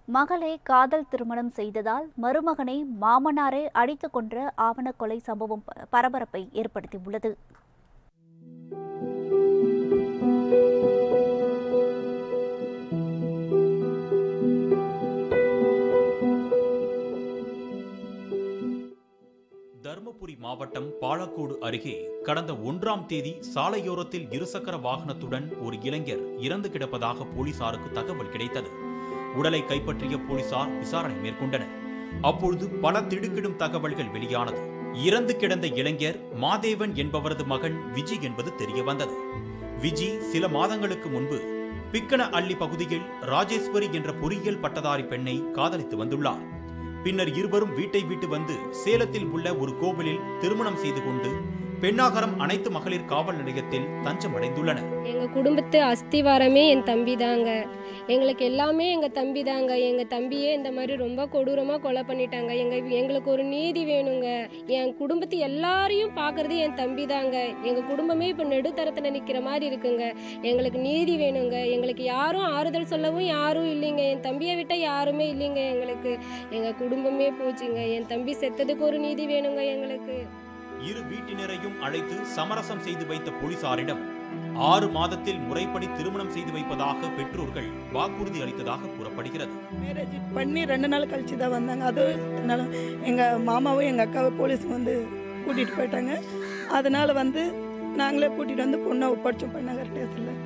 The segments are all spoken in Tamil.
மகளை காதல் திருமணம் செய்ததால் மருமகனை மாமனாரே அடித்துக் கொன்ற ஆவணக் கொலை சம்பவம் ப- பரபரப்பை ஏற்படுத்தியுள்ளது தருமபுரி மாவட்டம் பாலக்கோடு அருகே கடந்த ஒன்றாம் தேதி சாலையோரத்தில் இருசக்கர வாகனத்துடன் ஒரு இளைஞர் இறந்து கிடப்பதாக போலீசாருக்கு தகவல் கிடைத்தது உடலை கைப்பற்றிய போலீசார் விசாரணை மேற்கொண்டனர் அப்பொழுது பல திடுக்கிடும் தகவல்கள் வெளியானது இறந்து கிடந்த இளைஞர் மாதேவன் என்பவரது மகன் விஜி என்பது தெரிய வந்தது விஜி சில மாதங்களுக்கு முன்பு பிக்கன அள்ளி பகுதியில் ராஜேஸ்வரி என்ற பொறியியல் பட்டதாரி பெண்ணை காதலித்து வந்துள்ளார் பின்னர் இருவரும் வீட்டை விட்டு வந்து சேலத்தில் உள்ள ஒரு கோவிலில் திருமணம் செய்து கொண்டு பெண்ணாகரம் அனைத்து மகளிர் காவல் நிலையத்தில் தஞ்சமடைந்துள்ளனர் எங்கள் குடும்பத்து அஸ்திவாரமே என் தம்பி தாங்க எங்களுக்கு எல்லாமே எங்கள் தம்பி தாங்க எங்கள் தம்பியே இந்த மாதிரி ரொம்ப கொடூரமாக கொலை பண்ணிட்டாங்க எங்கள் எங்களுக்கு ஒரு நீதி வேணுங்க என் குடும்பத்து எல்லாரையும் பார்க்கறது என் தம்பி தாங்க எங்கள் குடும்பமே இப்போ நெடுத்தரத்தில் நிற்கிற மாதிரி இருக்குங்க எங்களுக்கு நீதி வேணுங்க எங்களுக்கு யாரும் ஆறுதல் சொல்லவும் யாரும் இல்லைங்க என் தம்பியை விட்டால் யாருமே இல்லைங்க எங்களுக்கு எங்கள் குடும்பமே போச்சுங்க என் தம்பி செத்ததுக்கு ஒரு நீதி வேணுங்க எங்களுக்கு இரு வீட்டினரையும் அழைத்து சமரசம் செய்து வைத்த போலீசாரிடம் ஆறு மாதத்தில் முறைப்படி திருமணம் செய்து வைப்பதாக பெற்றோர்கள் வாக்குறுதி அளித்ததாக கூறப்படுகிறது மேரேஜ் பண்ணி ரெண்டு நாள் கழிச்சு தான் வந்தாங்க அதுவும் என்னால் எங்கள் மாமாவும் எங்கள் அக்காவும் போலீஸ் வந்து கூட்டிகிட்டு போயிட்டாங்க அதனால் வந்து நாங்களே கூட்டிகிட்டு வந்து பொண்ணை ஒப்படைச்சோம் பண்ணாங்க ஸ்டேஷனில்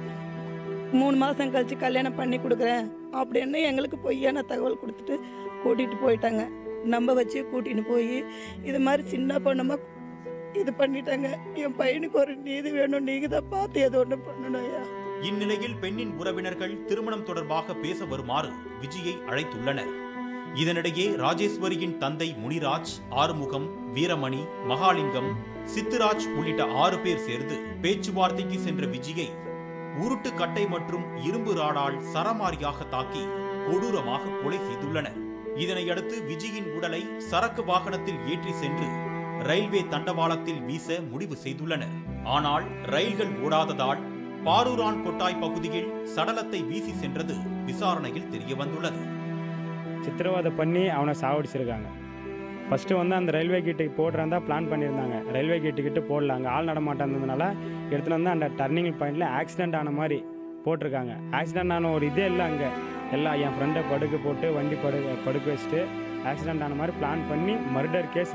மூணு மாதம் கழிச்சு கல்யாணம் பண்ணி கொடுக்குறேன் அப்படின்னு எங்களுக்கு பொய்யான தகவல் கொடுத்துட்டு கூட்டிகிட்டு போயிட்டாங்க நம்ப வச்சு கூட்டின்னு போய் இது மாதிரி சின்ன பொண்ணுமா இது பண்ணிட்டாங்க என் பையனுக்கு ஒரு நீதி வேணும் நீங்கள் தான் பார்த்து ஏதோ ஒன்று பண்ணணும் ஐயா இந்நிலையில் பெண்ணின் உறவினர்கள் திருமணம் தொடர்பாக பேச வருமாறு விஜயை அழைத்துள்ளனர் இதனிடையே ராஜேஸ்வரியின் தந்தை முனிராஜ் ஆறுமுகம் வீரமணி மகாலிங்கம் சித்துராஜ் உள்ளிட்ட ஆறு பேர் சேர்ந்து பேச்சுவார்த்தைக்கு சென்ற விஜயை உருட்டு கட்டை மற்றும் இரும்பு ராடால் சரமாரியாக தாக்கி கொடூரமாக கொலை செய்துள்ளனர் இதனையடுத்து விஜயின் உடலை சரக்கு வாகனத்தில் ஏற்றி சென்று ரயில்வே தண்டவாளத்தில் வீச முடிவு செய்துள்ளனர் ஆனால் ரயில்கள் ஓடாததால் பாரூரான் கொட்டாய் பகுதியில் சடலத்தை வீசி சென்றது விசாரணையில் தெரிய வந்துள்ளது சித்திரவதை பண்ணி அவனை சாவடிச்சிருக்காங்க ஃபஸ்ட்டு வந்து அந்த ரயில்வே கேட்டுக்கு போடுறதா பிளான் பண்ணியிருந்தாங்க ரயில்வே கேட்டுக்கிட்ட போடல அங்கே ஆள் நடமாட்டம் இருந்ததுனால எடுத்துகிட்டு வந்து அந்த டர்னிங் பாயிண்டில் ஆக்சிடென்ட் ஆன மாதிரி போட்டிருக்காங்க ஆக்சிடென்ட் ஆன ஒரு இதே இல்லை அங்கே எல்லாம் என் ஃப்ரெண்டை படுக்க போட்டு வண்டி படு படுக்க வச்சுட்டு ஆக்சிடென்ட் ஆன மாதிரி பிளான் பண்ணி மர்டர் கேஸ்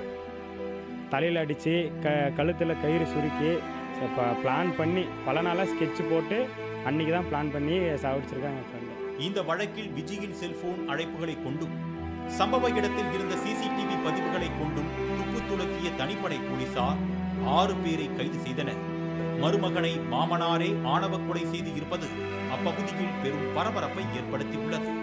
தலையில் அடித்து க கழுத்தில் கயிறு சுருக்கி இப்போ பிளான் பண்ணி பல நாளாக ஸ்கெட்ச் போட்டு அன்றைக்கி தான் பிளான் பண்ணி சாவடிச்சிருக்காங்க என் ஃப்ரெண்டு இந்த வழக்கில் விஜயின் செல்போன் அழைப்புகளை கொண்டும் சம்பவ இடத்தில் இருந்த சிசிடிவி பதிவுகளை கொண்டும் துப்பு துலக்கிய தனிப்படை போலீசார் ஆறு பேரை கைது செய்தனர் மருமகனை மாமனாரே ஆணவ கொலை செய்து இருப்பது அப்பகுதியில் பெரும் பரபரப்பை ஏற்படுத்தியுள்ளது